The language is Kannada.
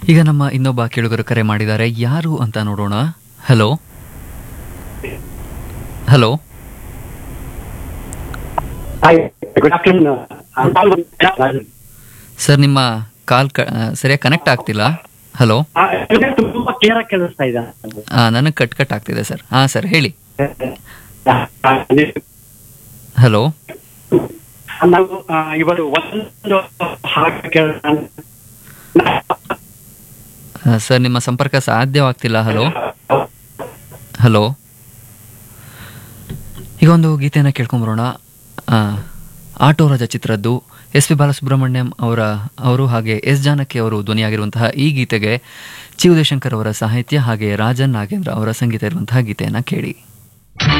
ಈಗ ನಮ್ಮ ಇನ್ನೊಬ್ಬ ಕೇಳುಗರು ಕರೆ ಮಾಡಿದ್ದಾರೆ ಯಾರು ಅಂತ ನೋಡೋಣ hello hello hi good afternoon sir ನಿಮ್ಮ ಕಾಲ್ ಕ ಸರಿಯಾಗಿ ಕನೆಕ್ಟ್ ಆಗ್ತಿಲ್ಲ ಹಲೋ ತುಂಬಾ ಕ್ಲಿಯರ್ ಆಗಿ ಕೇಳಿಸ್ತಾ ಇದೆ ನನಗೆ ಕಟ್ ಕಟ್ ಆಗ್ತಿದೆ ಸರ್ ಹಾಂ ಸರ್ ಹೇಳಿ ಹಲೋ ನಾವು ಆ, ಇವರು ಒಂದು ಹಾಡು ಕೇಳ ಸರ್ ನಿಮ್ಮ ಸಂಪರ್ಕ ಸಾಧ್ಯವಾಗ್ತಿಲ್ಲ ಹಲೋ ಹಲೋ ಈಗ ಒಂದು ಗೀತೆಯನ್ನು ಕೇಳ್ಕೊಂಬರೋಣ ಆ, ಆಟೋ ರಾಜ ಚಿತ್ರದ್ದು ಎಸ್ ಪಿ ಬಾಲಸುಬ್ರಹ್ಮಣ್ಯಂ ಅವರ ಅವರು ಹಾಗೆ ಎಸ್ ಜಾನಕಿ ಅವರು ಧ್ವನಿಯಾಗಿರುವಂತಹ ಈ ಗೀತೆಗೆ ಚಿ ಉದಯಶಂಕರ್ ಅವರ ಸಾಹಿತ್ಯ ಹಾಗೆ ರಾಜನ್ ನಾಗೇಂದ್ರ ಅವರ ಸಂಗೀತ ಇರುವಂತಹ ಗೀತೆಯನ್ನು ಕೇಳಿ